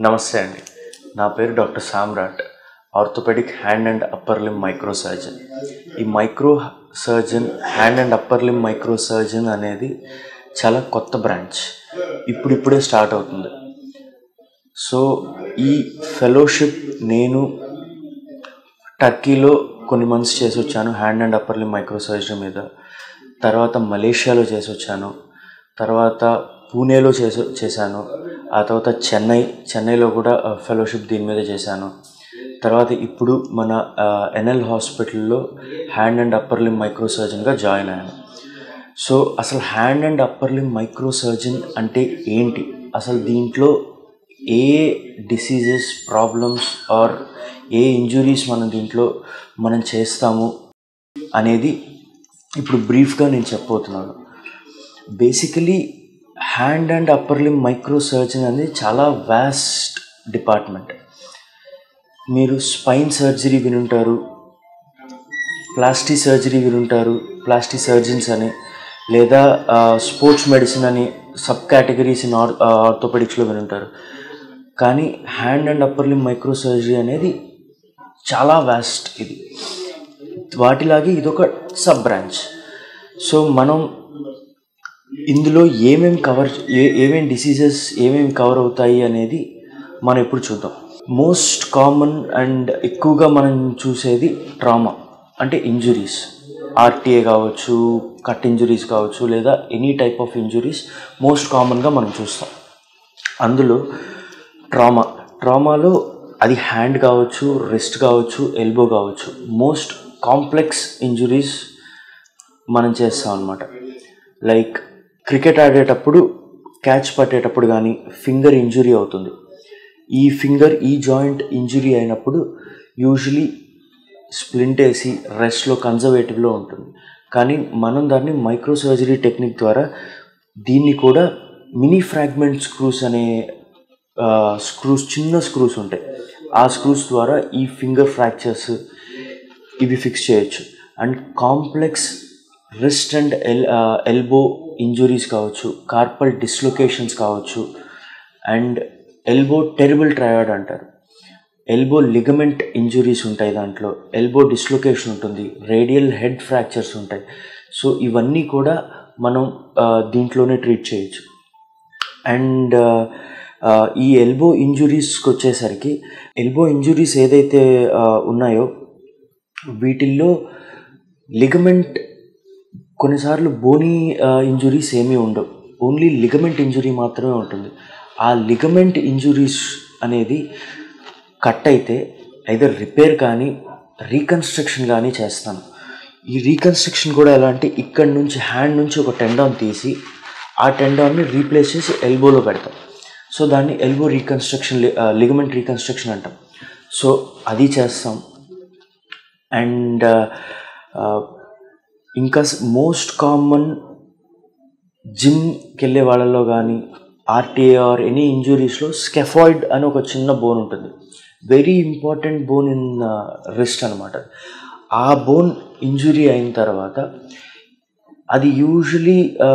నమస్తే అండి నా పేరు doctor Samrat orthopaedic hand and upper limb micro surgeon ఈ micro surgeon hand and upper limb micro surgeon అనేది చాలా కొత్త బ్రాంచ్ ఇప్పుడిప్పుడే స్టార్ట్ అవుతుంది సో ఈ ఫెలోషిప్ నేను టర్కీలో కొన్ని మంత్స్ చేసి వచ్చాను hand and upper limb micro surgery మీద తర్వాత మలేషియాలో చేసి వచ్చాను తర్వాత పూణేలో చేసి చేశాను ఆ తర్వాత చెన్నై చెన్నైలో కూడా ఫెలోషిప్ దీని మీద చేశాను తర్వాత ఇప్పుడు మన ఎన్ఎల్ హాస్పిటల్లో hand and upper limb micro సర్జన్గా జాయిన్ అయ్యాను సో అసలు hand and upper limb micro surgeon అంటే ఏంటి అసలు దీంట్లో ఏ డిసీజెస్ ప్రాబ్లమ్స్ ఆర్ ఏ ఇంజురీస్ మనం దీంట్లో మనం చేస్తాము అనేది ఇప్పుడు బ్రీఫ్గా నేను చెప్పబోతున్నాను basically hand and upper limb micro surgeon అనేది చాలా వాస్ట్ డిపార్ట్మెంట్ మీరు స్పైన్ సర్జరీ వినుంటారు ప్లాస్టిక్ సర్జరీ వినుంటారు ప్లాస్టిక్ సర్జన్స్ అని లేదా స్పోర్ట్స్ మెడిసిన్ అని సబ్ కేటగిరీస్ ఇన్ ఆర్ ఆర్థోపెడిక్స్లో వినుంటారు కానీ hand and upper limb micro surgery అనేది చాలా వాస్ట్ ఇది వాటిలాగే ఇదొక సబ్ బ్రాంచ్ సో మనం ఇందులో ఏమేమి కవర్ ఏ ఏమేమి డిసీజెస్ ఏమేమి కవర్ అవుతాయి అనేది మనం ఇప్పుడు చూద్దాం మోస్ట్ కామన్ అండ్ ఎక్కువగా మనం చూసేది ట్రామా అంటే ఇంజురీస్ ఆర్టీఏ కావచ్చు కట్ ఇంజురీస్ కావచ్చు లేదా any type of injuries most కామన్గా మనం చూస్తాం అందులో ట్రామా ట్రామాలో అది హ్యాండ్ కావచ్చు రిస్ట్ కావచ్చు ఎల్బో కావచ్చు మోస్ట్ కాంప్లెక్స్ ఇంజురీస్ మనం చేస్తాం అనమాట లైక్ క్రికెట్ ఆడేటప్పుడు క్యాచ్ పట్టేటప్పుడు కానీ ఫింగర్ ఇంజురీ అవుతుంది ఈ ఫింగర్ ఈ జాయింట్ ఇంజురీ అయినప్పుడు యూజువలీ స్ప్లింట్ వేసి రెస్ట్లో కన్జర్వేటివ్లో ఉంటుంది కానీ మనం దాన్ని మైక్రో సర్జరీ టెక్నిక్ ద్వారా దీన్ని కూడా మినీ ఫ్రాగ్మెంట్ స్క్రూస్ అనే స్క్రూస్ చిన్న స్క్రూస్ ఉంటాయి ఆ స్క్రూస్ ద్వారా ఈ ఫింగర్ ఫ్రాక్చర్స్ ఇవి ఫిక్స్ చేయొచ్చు and complex wrist and L elbow injuries కావచ్చు కార్పల్ డిస్లొకేషన్స్ కావచ్చు అండ్ ఎల్బో టెరిబుల్ ట్రయాడ్ అంటారు ఎల్బో లిగమెంట్ ఇంజురీస్ ఉంటాయి దాంట్లో ఎల్బో డిస్లొకేషన్ ఉంటుంది రేడియల్ హెడ్ ఫ్రాక్చర్స్ ఉంటాయి సో ఇవన్నీ కూడా మనం దీంట్లోనే ట్రీట్ చేయొచ్చు అండ్ ఈ ఎల్బో ఇంజురీస్కి వచ్చేసరికి ఎల్బో ఇంజురీస్ ఏదైతే ఉన్నాయో వీటిల్లో లిగమెంట్ కొన్నిసార్లు బోనీ ఇంజురీస్ ఏమీ ఉండవు ఓన్లీ లిగమెంట్ ఇంజురీ మాత్రమే ఉంటుంది ఆ లిగమెంట్ ఇంజురీస్ అనేది కట్ అయితే ఐదర్ రిపేర్ కానీ రీకన్స్ట్రక్షన్ కానీ చేస్తాను ఈ రీకన్స్ట్రక్షన్ కూడా ఎలా అంటే ఇక్కడ నుంచి హ్యాండ్ నుంచి ఒక టెండాన్ తీసి ఆ టెండాన్ని రీప్లేస్ చేసి ఎల్బోలో పెడతాం సో దాన్ని ఎల్బో రీకన్స్ట్రక్షన్ లిగమెంట్ రీకన్స్ట్రక్షన్ అంటాం సో అది చేస్తాం అండ్ ఇంకా మోస్ట్ కామన్ జిమ్కి వెళ్ళే వాళ్ళలో కానీ ఆర్టీఏ ఆర్ ఎనీ ఇంజురీస్లో స్కెఫాయిడ్ అని ఒక చిన్న బోన్ ఉంటుంది very important bone in wrist అనమాట ఆ బోన్ ఇంజురీ అయిన తర్వాత అది యూజువలీ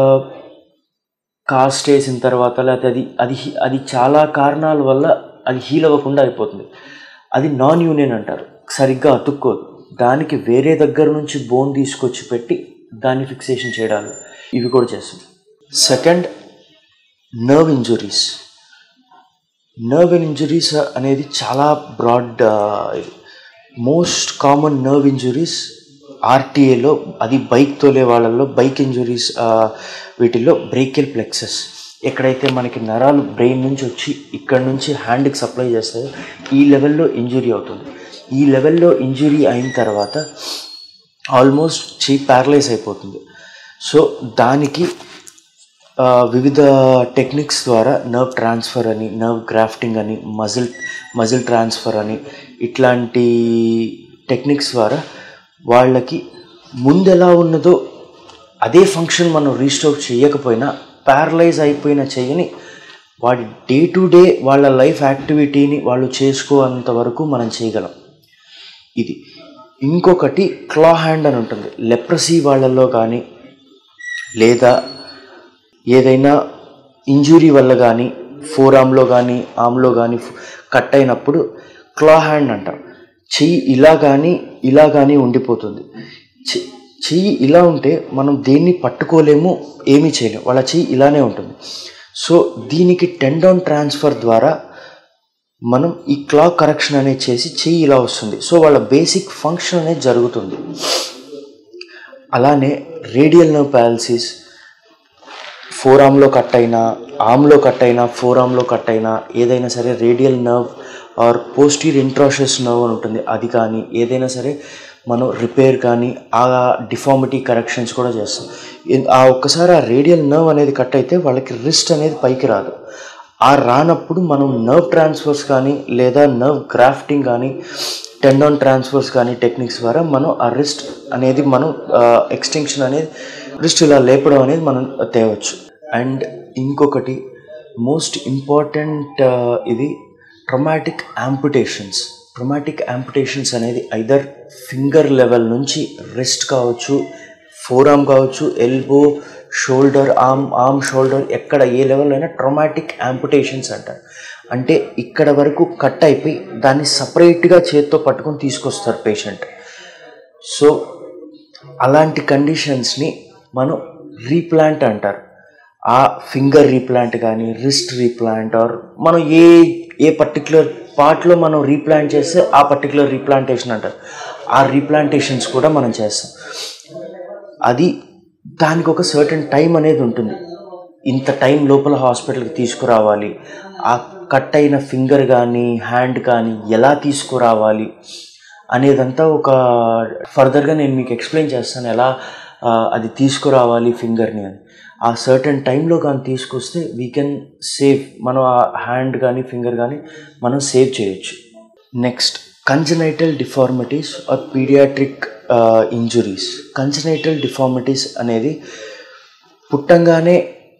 కాస్ట్ వేసిన తర్వాత లేకపోతే అది అది అది చాలా కారణాల వల్ల అది హీల్ అవ్వకుండా అయిపోతుంది అది నాన్ యూనియన్ అంటారు సరిగ్గా అతుక్కోదు దానికి వేరే దగ్గర నుంచి బోన్ తీసుకొచ్చి పెట్టి దాన్ని ఫిక్సేషన్ చేయడాలు ఇవి కూడా చేస్తాం second nerve injuries nerve injuries అనేది చాలా broad most common nerve injuries ఆర్టీఏలో అది బైక్ తోలే వాళ్ళల్లో బైక్ ఇంజురీస్ వీటిల్లో బ్రేకిల్ ప్లెక్సెస్ ఎక్కడైతే మనకి నరాలు బ్రెయిన్ నుంచి వచ్చి ఇక్కడ నుంచి హ్యాండ్కి సప్లై చేస్తాయో ఈ లెవెల్లో ఇంజురీ అవుతుంది ఈ లెవెల్లో ఇంజురీ అయిన తర్వాత ఆల్మోస్ట్ చెయ్యి ప్యారలైజ్ అయిపోతుంది సో దానికి వివిధ టెక్నిక్స్ ద్వారా నర్వ్ ట్రాన్స్ఫర్ అని నర్వ్ గ్రాఫ్టింగ్ అని మజిల్ మజిల్ ట్రాన్స్ఫర్ అని ఇట్లాంటి టెక్నిక్స్ ద్వారా వాళ్ళకి ముందు ఎలా ఉన్నదో అదే ఫంక్షన్ మనం రీస్టోర్ చేయకపోయినా ప్యారలైజ్ అయిపోయిన చెయ్యని వాడి డే టు డే వాళ్ళ లైఫ్ యాక్టివిటీని వాళ్ళు చేసుకోనంత వరకు మనం చేయగలం ఇది ఇంకొకటి క్లా హ్యాండ్ అని ఉంటుంది లెప్రసీ వాళ్ళల్లో కానీ లేదా ఏదైనా ఇంజురీ వల్ల కానీ ఫోర్ ఆమ్లో కానీ ఆమ్లో కానీ కట్ అయినప్పుడు క్లా హ్యాండ్ అంటాం చెయ్యి ఇలా కానీ ఇలా కానీ ఉండిపోతుంది చె- చెయ్యి ఇలా ఉంటే మనం దేన్ని పట్టుకోలేము ఏమీ చేయలేము వాళ్ళ చెయ్యి ఇలానే ఉంటుంది సో దీనికి టెండోన్ ట్రాన్స్ఫర్ ద్వారా మనం ఈ క్లా కరెక్షన్ అనేది చేసి చెయ్యి ఇలా వస్తుంది సో వాళ్ళ బేసిక్ ఫంక్షన్ అనేది జరుగుతుంది అలానే రేడియల్ నర్వ్ ప్యాలసిస్ ఫోర్ ఆమ్లో కట్ అయినా ఆమ్లో కట్ అయినా ఫోర్ ఆమ్లో కట్ అయినా ఏదైనా సరే radial nerve or posterior interosseous nerve అని ఉంటుంది అది కానీ ఏదైనా సరే మనం రిపేర్ కానీ ఆ డిఫార్మిటీ కరెక్షన్స్ కూడా చేస్తాం ఎన్- ఆ ఒక్కసారి ఆ రేడియల్ నర్వ్ అనేది కట్ అయితే వాళ్ళకి రిస్ట్ అనేది పైకి రాదు ఆ రానప్పుడు మనం నర్వ్ ట్రాన్స్ఫర్స్ కానీ లేదా నర్వ్ గ్రాఫ్టింగ్ కానీ టెండాన్ ట్రాన్స్ఫర్స్ కానీ టెక్నిక్స్ ద్వారా మనం ఆ రిస్ట్ అనేది మనం ఎక్స్టెన్షన్ అనేది రిస్ట్ ఇలా లేపడం అనేది మనం తేవచ్చు అండ్ ఇంకొకటి మోస్ట్ ఇంపార్టెంట్ ఇది ట్రొమాటిక్ యాంపుటేషన్స్ ట్రొమాటిక్ యాంపుటేషన్స్ అనేది ఐదర్ ఫింగర్ లెవెల్ నుంచి రిస్ట్ కావచ్చు ఫోర్ ఆర్మ్ కావచ్చు elbow shoulder arm arm shoulder ఎక్కడ ఏ లెవెల్ అయినా ట్రొమాటిక్ యాంపుటేషన్స్ అంటారు అంటే ఇక్కడ వరకు కట్ అయిపోయి దాన్ని సపరేట్గా చేత్తో పట్టుకొని తీసుకొస్తారు పేషెంట్ సో అలాంటి కండిషన్స్ని మనం రీప్లాంట్ అంటారు ఆ ఫింగర్ రీప్లాంట్ కానీ రిస్ట్ రీప్లాంట్ ఆర్ మనం ఏ ఏ పర్టికులర్ పార్ట్లో మనం రీప్లాంట్ చేస్తే ఆ పర్టికులర్ రీప్లాంటేషన్ అంటారు ఆ రీప్లాంటేషన్స్ కూడా మనం చేస్తాం అది దానికి ఒక సర్టన్ టైం అనేది ఉంటుంది ఇంత టైం లోపల హాస్పిటల్కి తీసుకురావాలి ఆ కట్ అయిన ఫింగర్ కానీ హ్యాండ్ కానీ ఎలా తీసుకురావాలి అనేదంతా ఒక ఫర్దర్గా నేను మీకు ఎక్స్ప్లెయిన్ చేస్తాను ఎలా ఆ, అది తీసుకురావాలి ఫింగర్ని అని ఆ సర్టన్ టైంలో కానీ తీసుకొస్తే వీ కెన్ సేవ్ మనం ఆ హ్యాండ్ కానీ ఫింగర్ కానీ మనం సేవ్ చేయొచ్చు next congenital deformities or paediatric injuries congenital deformities అనేది పుట్టంగానే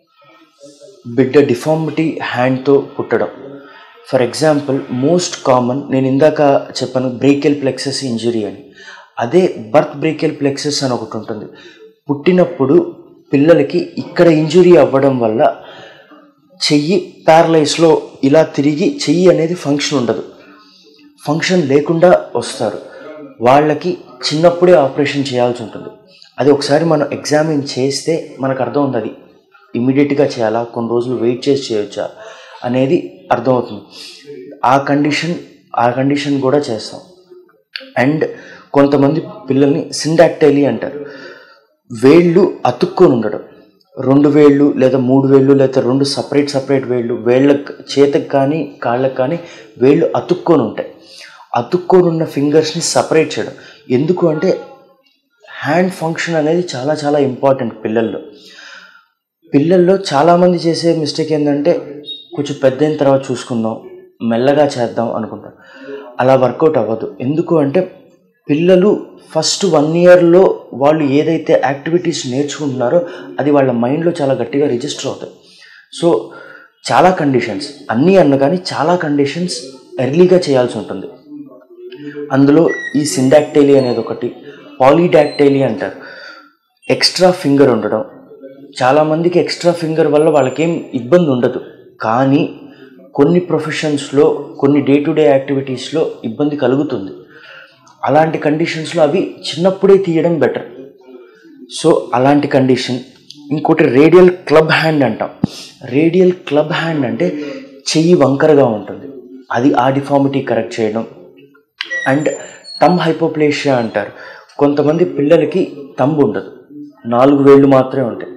బిడ్డ డిఫార్మిటీ హ్యాండ్తో పుట్టడం ఫర్ ఎగ్జాంపుల్ మోస్ట్ కామన్ నేను ఇందాక చెప్పాను బ్రేకెల్ ప్లెక్సెస్ ఇంజురీ అని అదే బర్త్ బ్రేకెల్ ప్లెక్సెస్ అని ఒకటి ఉంటుంది పుట్టినప్పుడు పిల్లలకి ఇక్కడ ఇంజురీ అవ్వడం వల్ల చెయ్యి ప్యారలైజ్లో ఇలా తిరిగి చెయ్యి అనేది ఫంక్షన్ ఉండదు ఫంక్షన్ లేకుండా వస్తారు వాళ్ళకి చిన్నప్పుడే ఆపరేషన్ చేయాల్సి ఉంటుంది అది ఒకసారి మనం ఎగ్జామిన్ చేస్తే మనకు అర్థం ఉంది అది ఇమీడియట్గా చేయాలా కొన్ని రోజులు వెయిట్ చేసి చేయొచ్చా అనేది అర్థమవుతుంది ఆ కండిషన్ ఆ కండిషన్ కూడా చేస్తాం అండ్ కొంతమంది పిల్లల్ని సిండాక్టైలీ అంటారు వేళ్ళు అతుక్కొని ఉండడం రెండు వేళ్ళు లేదా మూడు వేళ్ళు లేదా రెండు సపరేట్ సపరేట్ వేళ్ళు వేళ్ళ చేతకు కానీ కాళ్ళకు కానీ వేళ్ళు అతుక్కొని ఉంటాయి అతుక్కొని ఉన్న ఫింగర్స్ని సపరేట్ చేయడం ఎందుకు అంటే హ్యాండ్ ఫంక్షన్ అనేది చాలా చాలా ఇంపార్టెంట్ పిల్లల్లో పిల్లల్లో చాలామంది చేసే మిస్టేక్ ఏంటంటే కొంచెం పెద్ద అయిన తర్వాత చూసుకుందాం మెల్లగా చేద్దాం అనుకుంటారు అలా వర్కౌట్ అవ్వదు ఎందుకు అంటే పిల్లలు ఫస్ట్ వన్ ఇయర్లో వాళ్ళు ఏదైతే యాక్టివిటీస్ నేర్చుకుంటున్నారో అది వాళ్ళ మైండ్లో చాలా గట్టిగా రిజిస్టర్ అవుతాయి సో చాలా కండిషన్స్ అన్నీ అన్న కానీ చాలా కండిషన్స్ ఎర్లీగా చేయాల్సి ఉంటుంది అందులో ఈ సిండాక్టైలీ అనేది ఒకటి పాలీడాక్టైలీ అంటారు ఎక్స్ట్రా ఫింగర్ ఉండడం చాలామందికి ఎక్స్ట్రా ఫింగర్ వల్ల వాళ్ళకేం ఇబ్బంది ఉండదు కానీ కొన్ని ప్రొఫెషన్స్లో కొన్ని డే టు డే యాక్టివిటీస్లో ఇబ్బంది కలుగుతుంది అలాంటి కండిషన్స్లో అవి చిన్నప్పుడే తీయడం బెటర్ సో అలాంటి కండిషన్ ఇంకోటి రేడియల్ క్లబ్ హ్యాండ్ అంటాం రేడియల్ క్లబ్ హ్యాండ్ అంటే చెయ్యి వంకరగా ఉంటుంది అది ఆ డిఫార్మిటీ కరెక్ట్ చేయడం అండ్ తమ్ హైపోప్లేషియా అంటారు కొంతమంది పిల్లలకి తంబు ఉండదు నాలుగు వేళ్ళు మాత్రమే ఉంటాయి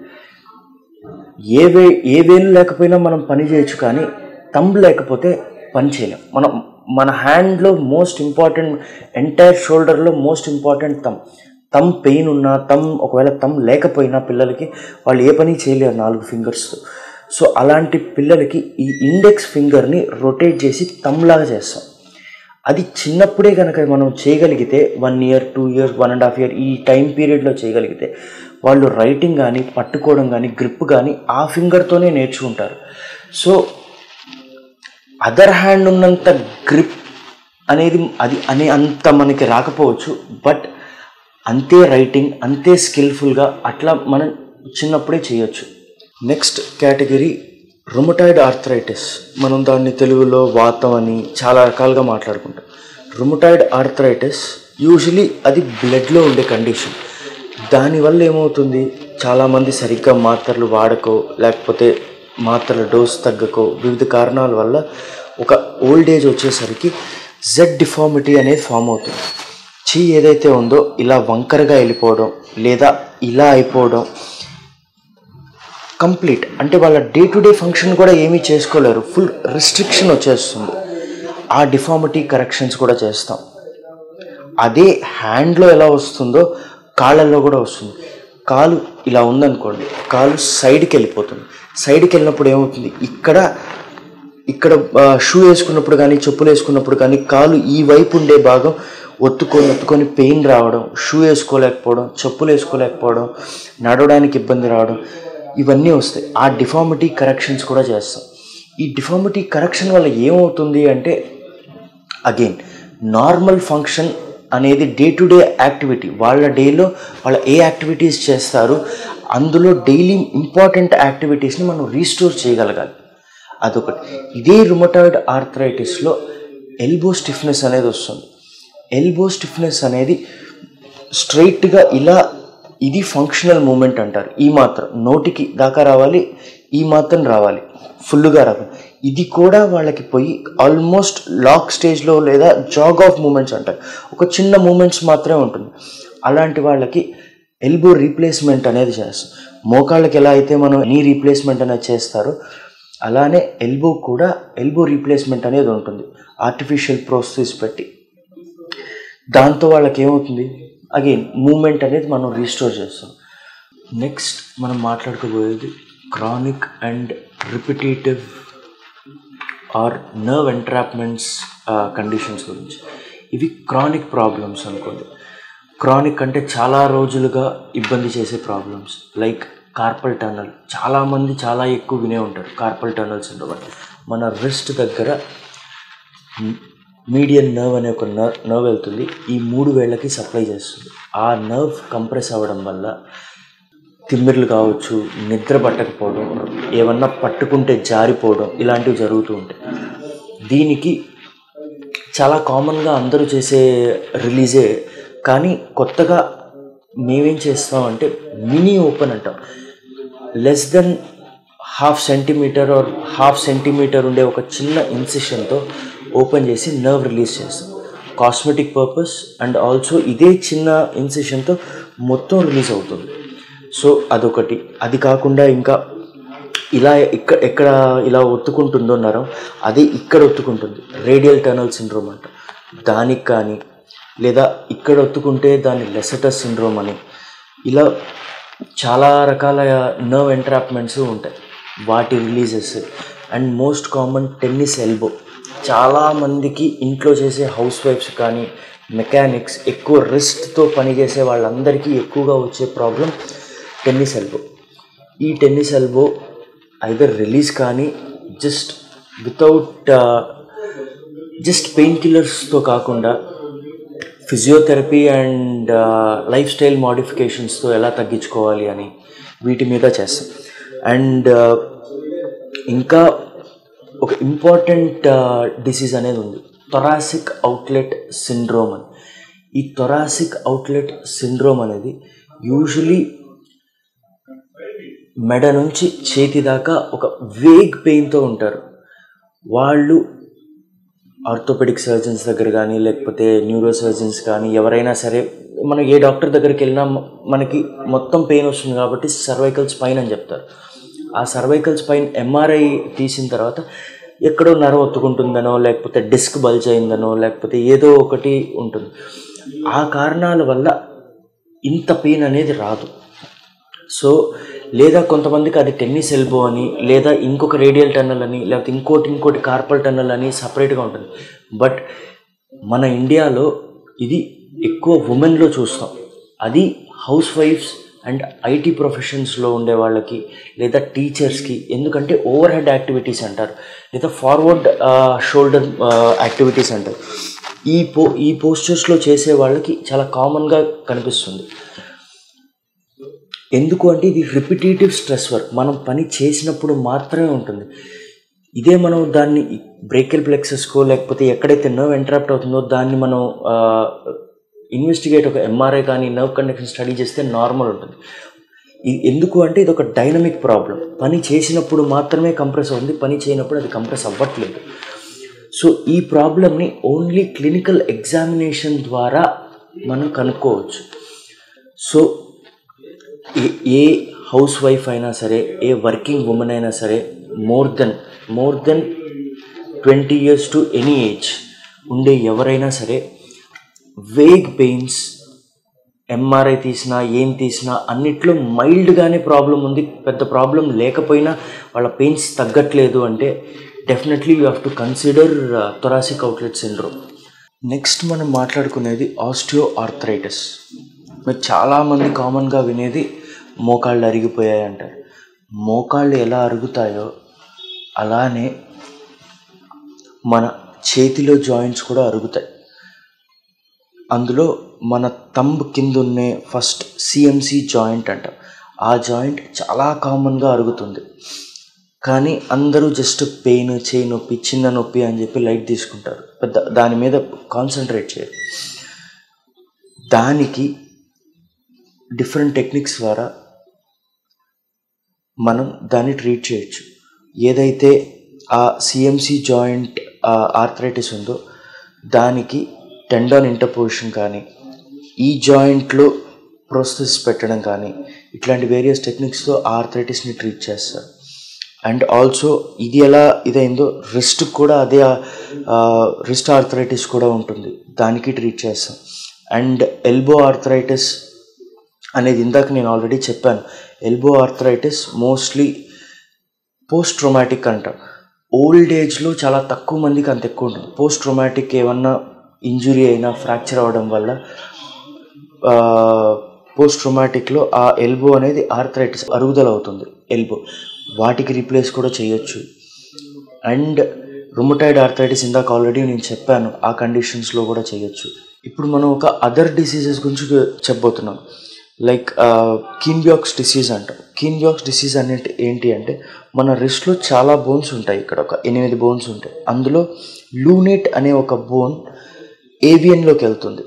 ఏ వే ఏ వేలు లేకపోయినా మనం పని చేయొచ్చు కానీ తంబ్ లేకపోతే పని చేయలేం మనం మన హ్యాండ్లో మోస్ట్ ఇంపార్టెంట్ ఎంటైర్ షోల్డర్లో most important thumb thumb pain ఉన్నా తమ్ ఒకవేళ తమ్ లేకపోయినా పిల్లలకి వాళ్ళు ఏ పని చేయలేరు నాలుగు ఫింగర్స్తో సో అలాంటి పిల్లలకి ఈ ఇండెక్స్ ఫింగర్ని రొటేట్ చేసి తమ్లాగా చేస్తాం అది చిన్నప్పుడే కనుక మనం చేయగలిగితే one year two years one and half year ఈ టైం పీరియడ్లో చేయగలిగితే వాళ్ళు రైటింగ్ కానీ పట్టుకోవడం కానీ గ్రిప్ కానీ ఆ ఫింగర్తోనే నేర్చుకుంటారు సో అదర్ హ్యాండ్ ఉన్నంత గ్రిప్ అనేది అది అనే అంత మనకి రాకపోవచ్చు బట్ అంతే రైటింగ్ అంతే స్కిల్ఫుల్గా అట్లా మనం చిన్నప్పుడే చేయొచ్చు నెక్స్ట్ కేటగిరీ రుమటాయిడ్ ఆర్థరైటిస్ మనం దాన్ని తెలుగులో వాతం అని చాలా రకాలుగా మాట్లాడుకుంటాం రుమటాయిడ్ ఆర్థరైటిస్ యూజువలీ అది బ్లడ్లో ఉండే కండిషన్ దానివల్ల ఏమవుతుంది చాలామంది సరిగ్గా మాత్రలు వాడకో లేకపోతే మాత్రల డోస్ తగ్గకో వివిధ కారణాల వల్ల ఒక ఓల్డ్ ఏజ్ వచ్చేసరికి జెడ్ డిఫార్మిటీ అనేది ఫామ్ అవుతుంది చెయ్యి ఏదైతే ఉందో ఇలా వంకరగా వెళ్ళిపోవడం లేదా ఇలా అయిపోవడం కంప్లీట్ అంటే వాళ్ళ డే టు డే ఫంక్షన్ కూడా ఏమీ చేసుకోలేరు ఫుల్ రిస్ట్రిక్షన్ వచ్చేస్తుంది ఆ డిఫార్మిటీ కరెక్షన్స్ కూడా చేస్తాం అదే హ్యాండ్లో ఎలా వస్తుందో కాళ్ళల్లో కూడా వస్తుంది కాలు ఇలా ఉందనుకోండి కాలు సైడ్కి వెళ్ళిపోతుంది సైడ్కి వెళ్ళినప్పుడు ఏమవుతుంది ఇక్కడ ఇక్కడ షూ వేసుకున్నప్పుడు కానీ చెప్పులు వేసుకున్నప్పుడు కానీ కాలు ఈ వైపు ఉండే భాగం ఒత్తుకొని ఒత్తుకొని పెయిన్ రావడం షూ వేసుకోలేకపోవడం చెప్పులు వేసుకోలేకపోవడం నడవడానికి ఇబ్బంది రావడం ఇవన్నీ వస్తాయి ఆ డిఫార్మిటీ కరెక్షన్స్ కూడా చేస్తాం ఈ డిఫార్మిటీ కరెక్షన్ వల్ల ఏమవుతుంది అంటే అగైన్ నార్మల్ ఫంక్షన్ అనేది డే టు డే యాక్టివిటీ వాళ్ళ డేలో వాళ్ళ ఏ యాక్టివిటీస్ చేస్తారు అందులో డైలీ ఇంపార్టెంట్ యాక్టివిటీస్ని మనం రీస్టోర్ చేయగలగాలి అదొకటి ఇదే రుమటాయిడ్ ఆర్థరైటిస్లో ఎల్బో స్టిఫ్నెస్ అనేది వస్తుంది ఎల్బో స్టిఫ్నెస్ అనేది స్ట్రైట్గా ఇలా ఇది ఫంక్షనల్ మూమెంట్ అంటారు ఈ మాత్రం నోటికి దాకా రావాలి ఈ మాత్రం రావాలి ఫుల్గా రావాలి ఇది కూడా వాళ్ళకి పోయి ఆల్మోస్ట్ లాక్ స్టేజ్లో లేదా జాగ్ ఆఫ్ మూమెంట్స్ అంటారు ఒక చిన్న మూమెంట్స్ మాత్రమే ఉంటుంది అలాంటి వాళ్ళకి ఎల్బో రీప్లేస్మెంట్ అనేది చేస్తాం మోకాళ్ళకి ఎలా అయితే మనం నీ రీప్లేస్మెంట్ అనేది చేస్తారో అలానే ఎల్బో కూడా ఎల్బో రీప్లేస్మెంట్ అనేది ఉంటుంది ఆర్టిఫిషియల్ ప్రోసెస్ పెట్టి దాంతో వాళ్ళకి ఏమవుతుంది అగైన్ మూమెంట్ అనేది మనం రీస్టోర్ చేస్తాం నెక్స్ట్ మనం మాట్లాడుకోబోయేది chronic and repetitive or nerve entrapments conditions గురించి ఇవి క్రానిక్ ప్రాబ్లమ్స్ అనుకోండి క్రానిక్ అంటే చాలా రోజులుగా ఇబ్బంది చేసే ప్రాబ్లమ్స్ లైక్ కార్పల్ టనల్ చాలామంది చాలా ఎక్కువ వినే ఉంటారు కార్పల్ టనల్ సిండ్రోమ్ అంటే మన రిస్ట్ దగ్గర మీడియన్ నర్వ్ అనే ఒక నర్వ్ నర్వ్ వెళ్తుంది ఈ మూడు వేళ్ళకి సప్లై చేస్తుంది ఆ నర్వ్ కంప్రెస్ అవ్వడం వల్ల తిమ్మిర్లు కావచ్చు నిద్ర పట్టకపోవడం ఏమన్నా పట్టుకుంటే జారిపోవడం ఇలాంటివి జరుగుతూ ఉంటాయి దీనికి చాలా కామన్గా అందరూ చేసే రిలీజే కానీ కొత్తగా మేమేం చేస్తామంటే మినీ ఓపెన్ అంటాం less than half centimetre or half centimetre ఉండే ఒక చిన్న ఇన్సిషన్తో ఓపెన్ చేసి నర్వ్ రిలీజ్ చేస్తాం కాస్మెటిక్ పర్పస్ అండ్ ఆల్సో ఇదే చిన్న ఇన్సిషన్తో మొత్తం రిలీజ్ అవుతుంది సో అదొకటి అది కాకుండా ఇంకా ఇలా ఇక్కడ ఎక్కడ ఇలా ఒత్తుకుంటుందో నరం అది ఇక్కడ ఒత్తుకుంటుంది రేడియల్ టనల్ సిండ్రోమ్ అంట దానికి కానీ లేదా ఇక్కడ ఒత్తుకుంటే దాన్ని లెసటస్ సిండ్రోమ్ అని ఇలా చాలా రకాల నర్వ్ ఎంట్రాప్మెంట్స్ ఉంటాయి వాటి releases and most common tennis elbow చాలామందికి ఇంట్లో చేసే హౌస్ వైఫ్స్ కానీ మెకానిక్స్ ఎక్కువ రిస్క్తో పనిచేసే వాళ్ళందరికీ ఎక్కువగా వచ్చే ప్రాబ్లం టెన్నిస్ ఎల్బో ఈ టెన్నిస్ ఎల్బో ఐదర్ రిలీజ్ కానీ జస్ట్ వితౌట్ జస్ట్ పెయిన్ కిల్లర్స్తో కాకుండా ఫిజియోథెరపీ అండ్ లైఫ్ స్టైల్ మోడిఫికేషన్స్తో ఎలా తగ్గించుకోవాలి అని వీటి మీద చేస్తాం అండ్ ఇంకా ఒక ఇంపార్టెంట్ డిసీజ్ అనేది ఉంది థొరాసిక్ అవుట్లెట్ సిండ్రోమ్ అని ఈ థొరాసిక్ అవుట్లెట్ సిండ్రోమ్ అనేది యూజువలీ మెడ నుంచి చేతి దాకా ఒక వేగ్ పెయిన్తో ఉంటారు వాళ్ళు ఆర్థోపెడిక్ సర్జన్స్ దగ్గర కానీ లేకపోతే న్యూరో సర్జన్స్ కానీ ఎవరైనా సరే మనం ఏ డాక్టర్ దగ్గరికి వెళ్ళినా మనకి మొత్తం పెయిన్ వస్తుంది కాబట్టి సర్వైకల్ స్పైన్ అని చెప్తారు ఆ సర్వైకల్ స్పైన్ ఎంఆర్ఐ తీసిన తర్వాత ఎక్కడో నరం ఒత్తుకుంటుందనో లేకపోతే డిస్క్ బల్జ్ అయిందనో లేకపోతే ఏదో ఒకటి ఉంటుంది ఆ కారణాల వల్ల ఇంత పెయిన్ అనేది రాదు సో లేదా కొంతమందికి అది టెన్నిస్ ఎల్బో అని లేదా ఇంకొక రేడియల్ టన్నల్ అని లేకపోతే ఇంకోటి ఇంకోటి కార్పల్ టన్నల్ అని సపరేట్గా ఉంటుంది బట్ మన ఇండియాలో ఇది ఎక్కువ ఉమెన్లో చూస్తాం అది హౌస్ వైఫ్స్ అండ్ ఐటీ ప్రొఫెషన్స్లో ఉండే వాళ్ళకి లేదా టీచర్స్కి ఎందుకంటే ఓవర్ హెడ్ యాక్టివిటీస్ అంటారు లేదా ఫార్వర్డ్ షోల్డర్ యాక్టివిటీస్ అంటారు ఈ పో ఈ పోస్చర్స్లో చేసే వాళ్ళకి చాలా కామన్గా కనిపిస్తుంది ఎందుకు అంటే ఇది రిపిటేటివ్ స్ట్రెస్ వర్క్ మనం పని చేసినప్పుడు మాత్రమే ఉంటుంది ఇదే మనం దాన్ని బ్రేకెల్ ప్లెక్సెస్కో లేకపోతే ఎక్కడైతే నర్వ్ ఎంట్రాప్ట్ అవుతుందో దాన్ని మనం ఇన్వెస్టిగేట్ ఒక ఎంఆర్ఐ కానీ నర్వ్ కండక్షన్ స్టడీ చేస్తే నార్మల్ ఉంటుంది ఇది ఎందుకు అంటే ఇది ఒక డైనమిక్ ప్రాబ్లం పని చేసినప్పుడు మాత్రమే కంప్రెస్ అవుతుంది పని చేయనప్పుడు అది కంప్రెస్ అవ్వట్లేదు సో ఈ ప్రాబ్లమ్ని ఓన్లీ క్లినికల్ ఎగ్జామినేషన్ ద్వారా మనం కనుక్కోవచ్చు సో ఏ ఏ హౌస్ వైఫ్ అయినా సరే ఏ వర్కింగ్ ఉమెన్ అయినా సరే more than more than twenty years to any age ఉండే ఎవరైనా సరే వేగ్ పెయిన్స్ ఎంఆర్ఐ తీసినా ఏం తీసినా అన్నిట్లో మైల్డ్గానే ప్రాబ్లం ఉంది పెద్ద ప్రాబ్లం లేకపోయినా వాళ్ళ పెయిన్స్ తగ్గట్లేదు అంటే definitely you have to consider thoracic outlet syndrome next మనం మాట్లాడుకునేది ఆస్టియో ఆర్థరైటిస్ మీరు చాలామంది కామన్గా వినేది మోకాళ్ళు అరిగిపోయాయి అంటారు మోకాళ్ళు ఎలా అరుగుతాయో అలానే మన చేతిలో జాయింట్స్ కూడా అరుగుతాయి అందులో మన తంబ్ కింద ఉన్నే ఫస్ట్ సిఎంసి జాయింట్ అంట ఆ జాయింట్ చాలా కామన్గా అరుగుతుంది కానీ అందరూ జస్ట్ పెయిన్ చేయి నొప్పి చిన్న నొప్పి అని చెప్పి లైట్ తీసుకుంటారు పెద్ద దాని మీద కాన్సన్ట్రేట్ చేయరు దానికి డిఫరెంట్ టెక్నిక్స్ ద్వారా మనం దాన్ని ట్రీట్ చేయొచ్చు ఏదైతే ఆ సిఎంసి జాయింట్ ఆర్థరైటిస్ ఉందో దానికి టెండాన్ ఇంటర్పోజిషన్ కానీ ఈ జాయింట్లో ప్రోసెస్ పెట్టడం కానీ ఇట్లాంటి వేరియస్ టెక్నిక్స్తో ఆర్థరైటిస్ని ట్రీట్ చేస్తారు అండ్ ఆల్సో ఇది ఎలా ఇదైందో రిస్ట్ కూడా అదే రిస్ట్ ఆర్థరైటిస్ కూడా ఉంటుంది దానికి ట్రీట్ చేస్తాం అండ్ ఎల్బో ఆర్థరైటిస్ అనేది ఇందాక నేను ఆల్రెడీ చెప్పాను elbow arthritis mostly post traumatic అంటాం ఓల్డ్ ఏజ్లో చాలా తక్కువ మందికి అంత ఎక్కువ ఉంటుంది పోస్ట్ ట్రోమాటిక్ ఏమన్నా ఇంజురీ అయినా ఫ్రాక్చర్ అవ్వడం వల్ల పోస్ట్ ట్రోమాటిక్లో ఆ ఎల్బో అనేది ఆర్థరైటిస్ అరుగుదల అవుతుంది ఎల్బో వాటికి రీప్లేస్ కూడా చేయొచ్చు అండ్ రుమటైడ్ ఆర్థరైటిస్ ఇందాక ఆల్రెడీ నేను చెప్పాను ఆ కండిషన్స్లో కూడా చేయొచ్చు ఇప్పుడు మనం ఒక అదర్ డిసీజెస్ గురించి చెప్పబోతున్నాం లైక్ కీన్బియాక్స్ డిసీజ్ అంటాం కీన్బియాక్స్ డిసీజ్ అనేది ఏంటి అంటే మన రిస్ట్లో చాలా బోన్స్ ఉంటాయి ఇక్కడ ఒక ఎనిమిది బోన్స్ ఉంటాయి అందులో లూనేట్ అనే ఒక బోన్ ఏవియన్లోకి వెళ్తుంది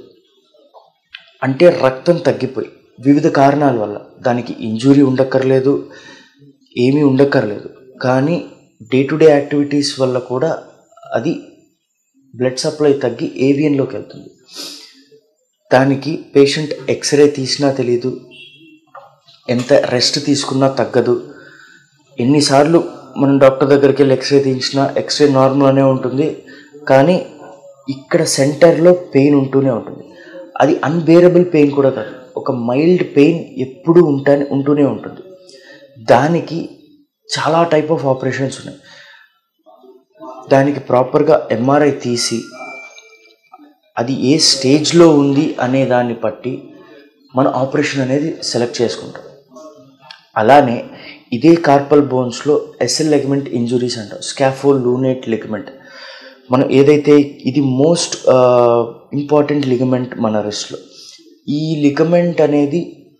అంటే రక్తం తగ్గిపోయి వివిధ కారణాల వల్ల దానికి ఇంజురీ ఉండక్కర్లేదు ఏమీ ఉండక్కర్లేదు కానీ డే టు డే యాక్టివిటీస్ వల్ల కూడా అది బ్లడ్ సప్లై తగ్గి ఏవియన్లోకి వెళ్తుంది దానికి పేషెంట్ ఎక్స్రే తీసినా తెలీదు ఎంత రెస్ట్ తీసుకున్నా తగ్గదు ఎన్నిసార్లు మనం డాక్టర్ దగ్గరికి వెళ్ళి ఎక్స్రే తీయించినా ఎక్స్రే నార్మల్గానే ఉంటుంది కానీ ఇక్కడ సెంటర్లో పెయిన్ ఉంటూనే ఉంటుంది అది అన్బేరబుల్ పెయిన్ కూడా కాదు ఒక మైల్డ్ పెయిన్ ఎప్పుడూ ఉంటానే ఉంటూనే ఉంటుంది దానికి చాలా టైప్ ఆఫ్ ఆపరేషన్స్ ఉన్నాయి దానికి ప్రాపర్గా ఎంఆర్ఐ తీసి అది ఏ స్టేజ్లో ఉంది అనే దాన్ని బట్టి మన ఆపరేషన్ అనేది సెలెక్ట్ చేసుకుంటాం అలానే ఇదే కార్పల్ బోన్స్లో ఎస్ఎల్ లెగమెంట్ ఇంజురీస్ అంటాం స్కాఫోల్ లూనేట్ లెగమెంట్ మనం ఏదైతే ఇది మోస్ట్ ఇంపార్టెంట్ లిగమెంట్ మన రిస్ట్లో ఈ లిగమెంట్ అనేది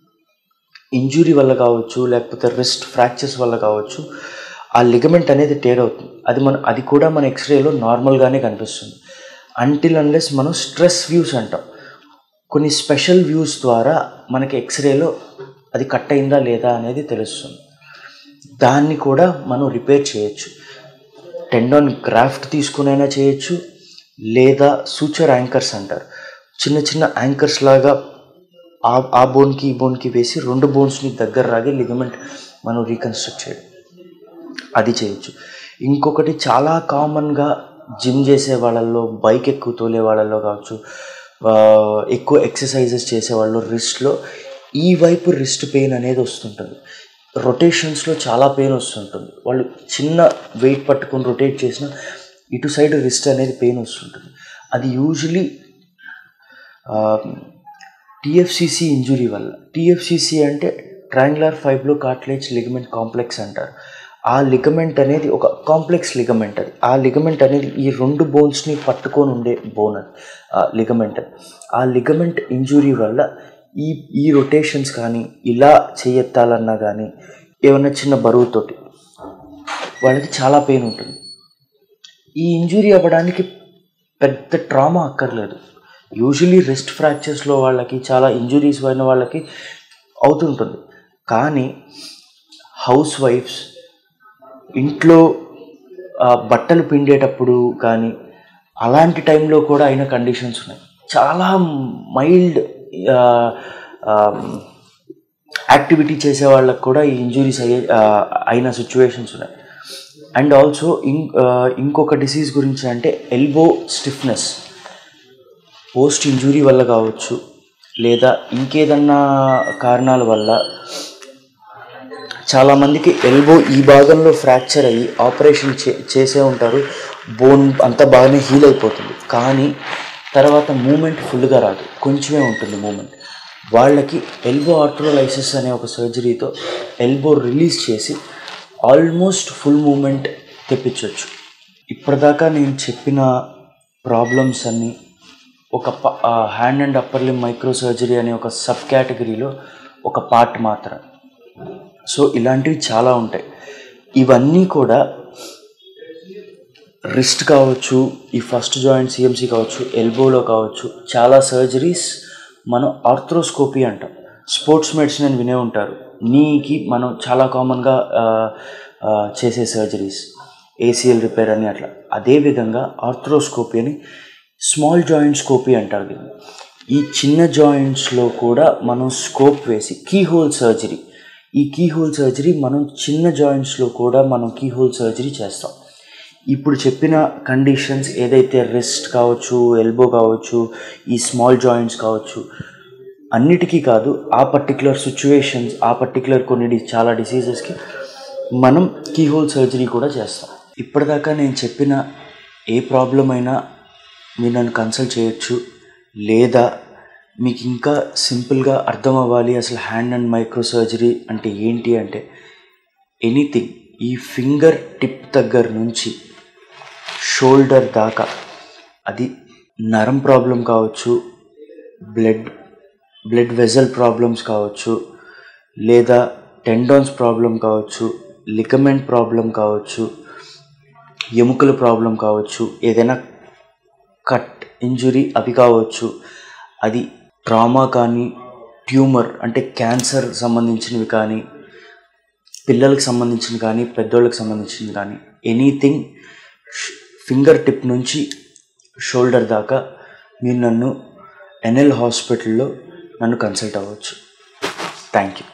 ఇంజురీ వల్ల కావచ్చు లేకపోతే రిస్ట్ ఫ్రాక్చర్స్ వల్ల కావచ్చు ఆ లిగమెంట్ అనేది టేర్ అవుతుంది అది మన అది కూడా మన ఎక్స్రేలో నార్మల్గానే కనిపిస్తుంది అంటిల్ అన్లెస్ మనం స్ట్రెస్ వ్యూస్ అంటాం కొన్ని స్పెషల్ వ్యూస్ ద్వారా మనకి ఎక్స్రేలో అది కట్ అయిందా లేదా అనేది తెలుస్తుంది దాన్ని కూడా మనం రిపేర్ చేయొచ్చు టెండాన్ గ్రాఫ్ట్ తీసుకునైనా చేయొచ్చు లేదా సూచర్ యాంకర్స్ అంటారు చిన్న చిన్న యాంకర్స్ లాగా ఆ ఆ బోన్కి ఈ బోన్కి వేసి రెండు బోన్స్ని దగ్గర రాగి లిగమెంట్ మనం రీకన్స్ట్రక్ట్ చేయడం అది చేయొచ్చు ఇంకొకటి చాలా కామన్గా జిమ్ చేసే వాళ్ళల్లో బైక్ ఎక్కువ తోలే వాళ్ళల్లో కావచ్చు ఎక్కువ ఎక్సర్సైజెస్ చేసే వాళ్ళు రిస్ట్లో ఈ వైపు రిస్ట్ పెయిన్ అనేది వస్తుంటుంది రొటేషన్స్లో చాలా పెయిన్ వస్తుంటుంది వాళ్ళు చిన్న వెయిట్ పట్టుకొని రొటేట్ చేసిన ఇటు సైడ్ రిస్ట్ అనేది పెయిన్ వస్తుంటుంది అది యూజువలీ టిఎఫ్సిసి ఇంజురీ వల్ల టిఎఫ్సిసి అంటే triangular fibro cartilage ligament complex అంటారు ఆ లిగమెంట్ అనేది ఒక కాంప్లెక్స్ లిగమెంట్ అది ఆ లిగమెంట్ అనేది ఈ రెండు బోన్స్ని పట్టుకొని ఉండే బోన్ అది లిగమెంట్ అది ఆ లిగమెంట్ ఇంజురీ వల్ల ఈ ఈ రొటేషన్స్ కానీ ఇలా చేయెత్తాలన్నా కానీ ఏమన్నా చిన్న బరువుతోటి వాళ్ళకి చాలా పెయిన్ ఉంటుంది ఈ ఇంజురీ అవ్వడానికి పెద్ద ట్రామా అక్కర్లేదు యూజువలీ రిస్ట్ ఫ్రాక్చర్స్లో వాళ్ళకి చాలా ఇంజురీస్ అయిన వాళ్ళకి అవుతుంటుంది కానీ హౌస్ వైఫ్స్ ఇంట్లో ఆ, బట్టలు పిండేటప్పుడు కానీ అలాంటి టైంలో కూడా అయిన కండిషన్స్ ఉన్నాయి చాలా మైల్డ్ యాక్టివిటీ చేసే వాళ్ళకి కూడా ఈ ఇంజురీస్ అయ్యే ఆ, అయిన సిచ్యువేషన్స్ ఉన్నాయి అండ్ ఆల్సో ఇం ఆ, ఇంకొక డిసీజ్ గురించి అంటే ఎల్బో స్టిఫ్నెస్ పోస్ట్ ఇంజురీ వల్ల కావచ్చు లేదా ఇంకేదన్నా కారణాల వల్ల చాలామందికి ఎల్బో ఈ భాగంలో ఫ్రాక్చర్ అయ్యి ఆపరేషన్ చే చేసే ఉంటారు బోన్ అంతా బాగానే హీల్ అయిపోతుంది కానీ తర్వాత మూమెంట్ ఫుల్గా రాదు కొంచెమే ఉంటుంది మూమెంట్ వాళ్ళకి ఎల్బో ఆర్థ్రోలైసిస్ అనే ఒక సర్జరీతో ఎల్బో రిలీజ్ చేసి ఆల్మోస్ట్ ఫుల్ మూమెంట్ తెప్పించవచ్చు ఇప్పటిదాకా నేను చెప్పిన ప్రాబ్లమ్స్ అన్నీ ఒక hand and upper limb micro surgery అనే ఒక సబ్ కేటగిరీలో ఒక పార్ట్ మాత్రం సో ఇలాంటివి చాలా ఉంటాయి ఇవన్నీ కూడా రిస్ట్ కావచ్చు ఈ ఫస్ట్ జాయింట్ సిఎంసి కావచ్చు ఎల్బోలో కావచ్చు చాలా సర్జరీస్ మనం ఆర్థ్రోస్కోపీ అంటాం స్పోర్ట్స్ మెడిసిన్ అని వినే ఉంటారు నీకి మనం చాలా కామన్గా చేసే సర్జరీస్ ఏసీఎల్ రిపేర్ అని అట్లా అదేవిధంగా ఆర్థ్రోస్కోపీ అని స్మాల్ జాయింట్ స్కోపీ అంటారు దీన్ని ఈ చిన్న జాయింట్స్లో కూడా మనం స్కోప్ వేసి కీ హోల్ సర్జరీ ఈ కీ హోల్ సర్జరీ మనం చిన్న జాయింట్స్లో కూడా మనం కీ హోల్ సర్జరీ చేస్తాం ఇప్పుడు చెప్పిన కండిషన్స్ ఏదైతే రిస్ట్ కావచ్చు ఎల్బో కావచ్చు ఈ స్మాల్ జాయింట్స్ కావచ్చు అన్నిటికీ కాదు ఆ పర్టికులర్ సిచ్యువేషన్స్ ఆ పర్టికులర్ కొన్ని డి- చాలా డిసీజెస్కి మనం కీహోల్ సర్జరీ కూడా చేస్తాం ఇప్పటిదాకా నేను చెప్పిన ఏ ప్రాబ్లం అయినా మీరు నన్ను కన్సల్ట్ చేయొచ్చు లేదా మీకు ఇంకా సింపుల్గా అర్థం అవ్వాలి అసలు హ్యాండ్ అండ్ మైక్రో సర్జరీ అంటే ఏంటి అంటే ఎనీథింగ్ ఈ ఫింగర్ టిప్ దగ్గర నుంచి షోల్డర్ దాకా అది నరం ప్రాబ్లం కావచ్చు బ్లడ్ బ్లడ్ వెజల్ ప్రాబ్లమ్స్ కావచ్చు లేదా టెండాన్స్ ప్రాబ్లం కావచ్చు లికమెంట్ ప్రాబ్లం కావచ్చు ఎముకల ప్రాబ్లం కావచ్చు ఏదైనా కట్ ఇంజురీ అవి కావచ్చు అది ట్రామా కానీ ట్యూమర్ అంటే క్యాన్సర్ సంబంధించినవి కానీ పిల్లలకు సంబంధించిన కానీ పెద్దోళ్ళకి సంబంధించింది కానీ ఎనీథింగ్ ఫింగర్ టిప్ నుంచి షోల్డర్ దాకా మీరు నన్ను ఎన్ఎల్ హాస్పిటల్లో నన్ను కన్సల్ట్ అవ్వచ్చు థ్యాంక్ యూ